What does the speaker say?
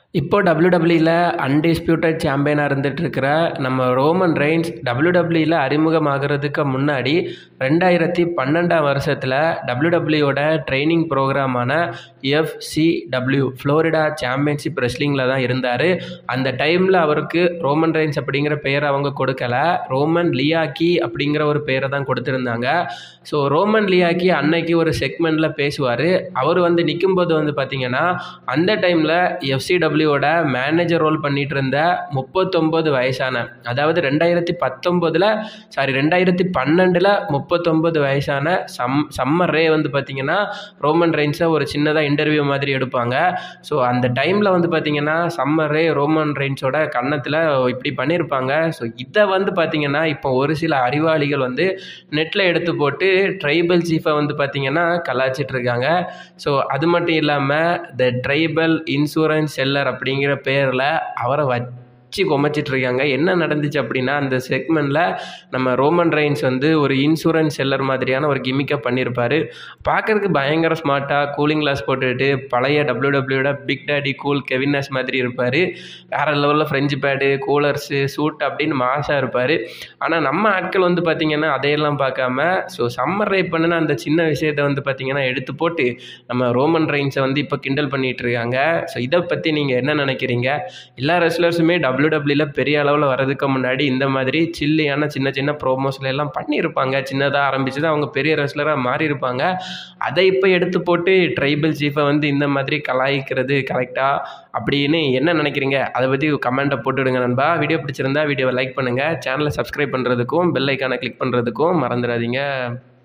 இப்போ டபிள்யூடபிள்யூல அன்டிஸ்பியூட்டட் சாம்பியனாக இருந்துகிட்ருக்கிற நம்ம Roman Reigns டபிள்யூடபிள்யூல அறிமுகமாகிறதுக்கு முன்னாடி ரெண்டாயிரத்தி பன்னெண்டாம் வருஷத்தில் டபிள்யூடபிள்யூவோட ட்ரைனிங் ப்ரோக்ராமான எஃப்சிடபிள்யூ ஃப்ளோரிடா சாம்பியன்ஷிப் ரெஸ்லிங்கில் தான் இருந்தார் அந்த டைமில் அவருக்கு ரோமன் ரெயின்ஸ் அப்படிங்கிற பெயரை அவங்க கொடுக்கல ரோமன் லியாக்கி அப்படிங்கிற ஒரு பெயரை தான் கொடுத்துருந்தாங்க ஸோ ரோமன் லியாக்கி அன்னைக்கு ஒரு செக்மெண்ட்டில் பேசுவார் அவர் வந்து நிற்கும்போது வந்து பார்த்திங்கன்னா அந்த டைமில் எஃப்சிடபிள்யூவோட மேனேஜர் ரோல் பண்ணிகிட்டு இருந்த முப்பத்தொம்போது வயசான அதாவது ரெண்டாயிரத்தி பத்தொம்போதில் சாரி ரெண்டாயிரத்தி பன்னெண்டில் முப்பத்தொம்போது வயசான சம் சம்மர் ரே வந்து பார்த்திங்கன்னா ரோமன் ரெயின்ஸை ஒரு சின்னதாக இன்டர்வியூ மாதிரி எடுப்பாங்க ஸோ அந்த டைமில் வந்து பார்த்திங்கன்னா சம்மர் ரே ரோமன் ரெயின்ஸோட கன்னத்தில் இப்படி பண்ணியிருப்பாங்க ஸோ இதை வந்து பார்த்திங்கன்னா இப்போ ஒரு சில அறிவாளிகள் வந்து நெட்டில் எடுத்து போட்டு ட்ரைபல் சீஃபை வந்து பார்த்திங்கன்னா கலாச்சிட்டு இருக்காங்க ஸோ அது மட்டும் இல்லாமல் த ட்ரைபல் இன்சூரன்ஸ் செல்லர் அப்படிங்கிற பேரில் அவரை வச்சு கொமைச்சிட்டு இருக்காங்க என்ன நடந்துச்சு அப்படின்னா அந்த செக்மெண்ட்டில் நம்ம ரோமன் ரெயின்ஸ் வந்து ஒரு இன்சூரன்ஸ் செல்லர் மாதிரியான ஒரு கிமிக்காக பண்ணியிருப்பார் பார்க்கறதுக்கு பயங்கர ஸ்மார்ட்டாக கூலிங் கிளாஸ் போட்டுட்டு பழைய டபிள்யூ டபிள்யூட பிக் டேடி கூல் கெவினஸ் மாதிரி இருப்பார் வேறு லெவலில் ஃப்ரெஞ்சு பேடு கூலர்ஸு சூட் அப்படின்னு மாசாக இருப்பார் ஆனால் நம்ம ஆட்கள் வந்து பார்த்திங்கன்னா அதையெல்லாம் பார்க்காம ஸோ சம்மர் ரேப் பண்ணின அந்த சின்ன விஷயத்தை வந்து பார்த்திங்கன்னா எடுத்து போட்டு நம்ம ரோமன் ரெயின்ஸை வந்து இப்போ கிண்டல் பண்ணிகிட்டு இருக்காங்க ஸோ இதை பற்றி நீங்கள் என்ன நினைக்கிறீங்க எல்லா ரெஸ்லர்ஸுமே டபிள்யூ டபிள்யூல பெரிய அளவில் வரதுக்கு முன்னாடி இந்த மாதிரி சில்லியான சின்ன சின்ன ப்ரோமோஸ்ல எல்லாம் பண்ணியிருப்பாங்க சின்னதாக ஆரம்பிச்சு தான் அவங்க பெரிய ரெஸ்லராக மாறி இருப்பாங்க அதை இப்போ எடுத்து போட்டு ட்ரைபல் சீஃபை வந்து இந்த மாதிரி கலாய்க்கிறது கரெக்டாக அப்படின்னு என்ன நினைக்கிறீங்க அதை பற்றி கமெண்ட்டை போட்டுவிடுங்க நண்பா வீடியோ பிடிச்சிருந்தா வீடியோவை லைக் பண்ணுங்கள் சேனலை சப்ஸ்கிரைப் பண்ணுறதுக்கும் பெல் ஐக்கானை கிளிக் பண்ணுறதுக்கும் மறந்துடாதீங்க